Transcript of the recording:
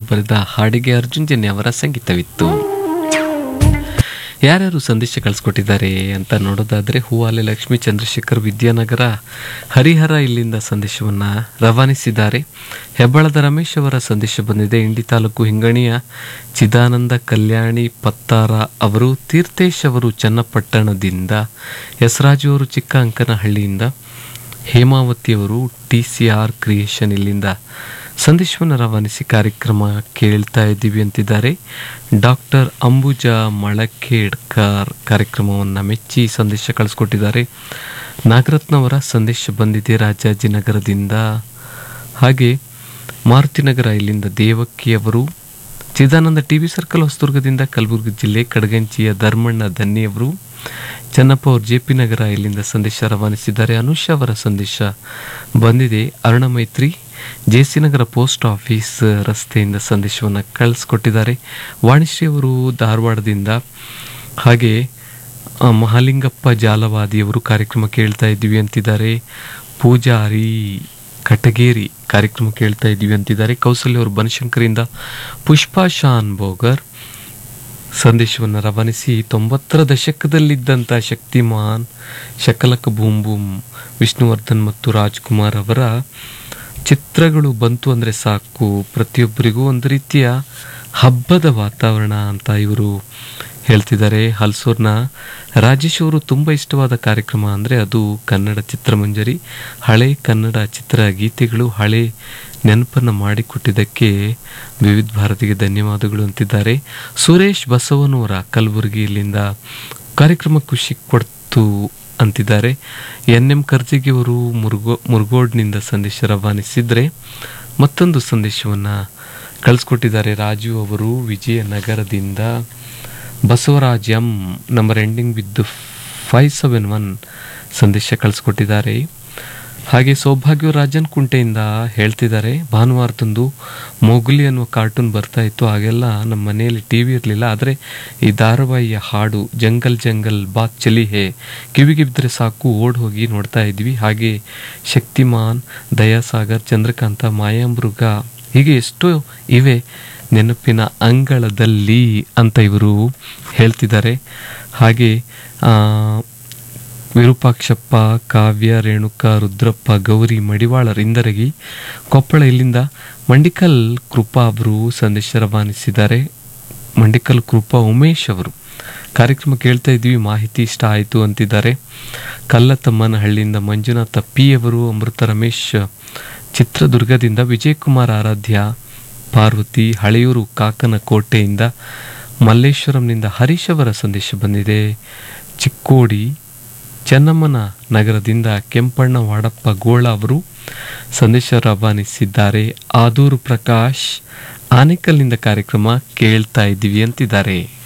ಬರೆದ ಹಾಡಿಗೆ ಅರ್ಜುನ್ ಜನ್ಯ ಅವರ ಸಂಗೀತವಿತ್ತು ಯಾರ್ಯಾರು ಸಂದೇಶ ಕಳಿಸ್ಕೊಟ್ಟಿದ್ದಾರೆ ಅಂತ ನೋಡೋದಾದ್ರೆ ಹೂವಾಲೆ ಲಕ್ಷ್ಮೀ ಚಂದ್ರಶೇಖರ್ ವಿದ್ಯಾನಗರ ಹರಿಹರ ಇಲ್ಲಿಂದ ಸಂದೇಶವನ್ನ ರವಾನಿಸಿದ್ದಾರೆ ಹೆಬ್ಬಳದ ರಮೇಶ್ ಅವರ ಸಂದೇಶ ಬಂದಿದೆ ಇಂಡಿ ತಾಲೂಕು ಹಿಂಗಣಿಯ ಚಿದಾನಂದ ಕಲ್ಯಾಣಿ ಪತ್ತಾರ ಅವರು ತೀರ್ಥೇಶ್ ಅವರು ಚನ್ನಪಟ್ಟಣದಿಂದ ಯಸರಾಜು ಅವರು ಚಿಕ್ಕ ಅಂಕನಹಳ್ಳಿಯಿಂದ ಹೇಮಾವತಿಯವರು ಟಿ ಸಿ ಆರ್ ಕ್ರಿಯೇಷನ್ ಇಲ್ಲಿಂದ ಸಂದೇಶವನ್ನು ರವಾನಿಸಿ ಕಾರ್ಯಕ್ರಮ ಕೇಳ್ತಾ ಇದ್ದೀವಿ ಅಂತಿದ್ದಾರೆ ಡಾಕ್ಟರ್ ಅಂಬುಜಾ ಮಳಖೇಡ್ಕರ್ ಕಾರ್ಯಕ್ರಮವನ್ನು ಮೆಚ್ಚಿ ಸಂದೇಶ ಕಳಿಸ್ಕೊಟ್ಟಿದ್ದಾರೆ ನಾಗರತ್ನವರ ಸಂದೇಶ ಬಂದಿದೆ ರಾಜಾಜಿನಗರದಿಂದ ಹಾಗೆ ಮಾರುತಿನಗರ ಇಲ್ಲಿಂದ ದೇವಕ್ಕಿಯವರು ಚಿದಾನಂದ ಟಿ ವಿ ಸರ್ಕಲ್ ಹೊಸದುರ್ಗದಿಂದ ಕಲಬುರಗಿ ಜಿಲ್ಲೆ ಕಡಗಂಚಿಯ ಧರ್ಮಣ್ಣ ಧನ್ಯವರು ಚನ್ನಪ್ಪ ಅವರು ಜೆ ಪಿ ನಗರ ಇಲ್ಲಿಂದ ಸಂದೇಶ ರವಾನಿಸಿದ್ದಾರೆ ಅನುಷ ಅವರ ಸಂದೇಶ ಬಂದಿದೆ Aruna Maitri J C Nagar post office ರಸ್ತೆಯಿಂದ ಸಂದೇಶವನ್ನು ಕಳಿಸ್ಕೊಟ್ಟಿದ್ದಾರೆ ವಾಣಿಶ್ರೀ ಅವರು ಧಾರವಾಡದಿಂದ ಹಾಗೆ ಆ, ಮಹಾಲಿಂಗಪ್ಪ ಜಾಲವಾದಿಯವರು ಕಾರ್ಯಕ್ರಮ ಕೇಳ್ತಾ ಇದ್ದೀವಿ ಅಂತಿದ್ದಾರೆ ಪೂಜಾರಿ ಕಟಗೇರಿ ಕಾರ್ಯಕ್ರಮ ಕೇಳ್ತಾ ಇದ್ದೀವಿ ಅಂತಿದ್ದಾರೆ ಕೌಸಲ್ಯ ಅವರು ಬನಶಂಕರಿಂದ ಪುಷ್ಪಾ ಶಾನ್ ಬೋಗರ್ ಸಂದೇಶವನ್ನು ರವಾನಿಸಿ ತೊಂಬತ್ತರ ದಶಕದಲ್ಲಿದ್ದಂಥ ಶಕ್ತಿಮಾನ್ ಶಕಲಕ ಬೂಮ್ ಬೂಮ್ ವಿಷ್ಣುವರ್ಧನ್ ಮತ್ತು ರಾಜ್ಕುಮಾರ್ ಅವರ ಚಿತ್ರಗಳು ಬಂತು ಅಂದರೆ ಸಾಕು ಪ್ರತಿಯೊಬ್ಬರಿಗೂ ಒಂದು ರೀತಿಯ ಹಬ್ಬದ ವಾತಾವರಣ ಅಂತ ಇವರು ಹೇಳ್ತಿದ್ದಾರೆ ಹಲ್ಸೂರ್ನ ರಾಜೇಶ್ ಅವರು ತುಂಬ ಇಷ್ಟವಾದ ಕಾರ್ಯಕ್ರಮ ಅಂದರೆ ಅದು ಕನ್ನಡ ಚಿತ್ರಮಂಜರಿ ಹಳೆ ಕನ್ನಡ ಚಿತ್ರ ಗೀತೆಗಳು ಹಳೆ ನೆನಪನ್ನು ಮಾಡಿಕೊಟ್ಟಿದ್ದಕ್ಕೆ ವಿವಿಧ ಭಾರತಿಗೆ ಧನ್ಯವಾದಗಳು ಅಂತಿದ್ದಾರೆ ಸುರೇಶ್ ಬಸವನವರ ಕಲಬುರಗಿ ಇಲ್ಲಿಂದ ಕಾರ್ಯಕ್ರಮ ಖುಷಿ ಕೊಡ್ತು ಅಂತಿದ್ದಾರೆ ಎನ್ ಎಂ ಕರ್ಜಿಗೆ ಅವರು ಮುರುಗೋ ಮುರುಗೋಡ್ನಿಂದ ಸಂದೇಶ ರವಾನಿಸಿದ್ರೆ ಮತ್ತೊಂದು ಸಂದೇಶವನ್ನು ಕಳಿಸ್ಕೊಟ್ಟಿದ್ದಾರೆ ರಾಜು ಅವರು ವಿಜಯನಗರದಿಂದ Basavaraj M number ending with five seven one ಸಂದೇಶ ಕಳಿಸ್ಕೊಟ್ಟಿದ್ದಾರೆ ಹಾಗೆ ಸೌಭಾಗ್ಯ ರಾಜನ್ ಕುಂಟೆಯಿಂದ ಹೇಳ್ತಿದ್ದಾರೆ ಭಾನುವಾರದಂದು ಮೊಗುಲಿ ಅನ್ನುವ ಕಾರ್ಟೂನ್ ಬರ್ತಾ ಇತ್ತು ಹಾಗೆಲ್ಲ ನಮ್ಮ ಮನೆಯಲ್ಲಿ ಟಿ ವಿ ಇರಲಿಲ್ಲ ಆದರೆ ಈ ಧಾರಾವಾಹಿಯ ಹಾಡು ಜಂಗಲ್ ಜಂಗಲ್ ಬಾತ್ ಚಲಿ ಹೇ ಕಿವಿಗೆ ಬಿದ್ದರೆ ಸಾಕು ಓಡ್ ಹೋಗಿ ನೋಡ್ತಾ ಇದ್ವಿ ಹಾಗೆ ಶಕ್ತಿಮಾನ್ ದಯಾಸಾಗರ್ ಚಂದ್ರಕಾಂತ ಮಾಯಾಮೃಗ ಹೀಗೆ ಎಷ್ಟೋ ಇವೆ ನೆನಪಿನ ಅಂಗಳದಲ್ಲಿ ಅಂತ ಇವರು ಹೇಳ್ತಿದ್ದಾರೆ ಹಾಗೆ ಆ, ವಿರೂಪಾಕ್ಷಪ್ಪ ಕಾವ್ಯ ರೇಣುಕಾ ರುದ್ರಪ್ಪ ಗೌರಿ ಮಡಿವಾಳರ್ ಇಂದರಗಿ ಕೊಪ್ಪಳ ಇಲ್ಲಿಂದ ಮಂಡಿಕಲ್ ಕೃಪಾ ಅವರು ಸಂದೇಶ ರವಾನಿಸಿದ್ದಾರೆ ಮಂಡಿಕಲ್ ಕೃಪಾ ಉಮೇಶ್ ಅವರು ಕಾರ್ಯಕ್ರಮ ಕೇಳ್ತಾ ಇದ್ವಿ ಮಾಹಿತಿ ಇಷ್ಟ ಆಯಿತು ಅಂತಿದ್ದಾರೆ ಕಲ್ಲತಮ್ಮನಹಳ್ಳಿಯಿಂದ ಮಂಜುನಾಥ ಪಿ ಅವರು ಅಮೃತ ರಮೇಶ್ ಚಿತ್ರದುರ್ಗದಿಂದ ವಿಜಯಕುಮಾರ್ ಆರಾಧ್ಯ ಪಾರ್ವತಿ ಹಳೆಯೂರು ಕಾಕನ ಕೋಟೆಯಿಂದ ಮಲ್ಲೇಶ್ವರಂನಿಂದ ಹರೀಶ್ ಅವರ ಸಂದೇಶ ಬಂದಿದೆ ಚಿಕ್ಕೋಡಿ ಚೆನ್ನಮ್ಮನ ನಗರದಿಂದ ಕೆಂಪಣ್ಣ ವಾಡಪ್ಪ ಗೋಳ ಅವರು ಸಂದೇಶ ರವಾನಿಸಿದ್ದಾರೆ ಆದೂರು ಪ್ರಕಾಶ್ ಆನೇಕಲ್ನಿಂದ ಕಾರ್ಯಕ್ರಮ ಕೇಳ್ತಾ ಇದ್ದೀವಿ ಅಂತಿದ್ದಾರೆ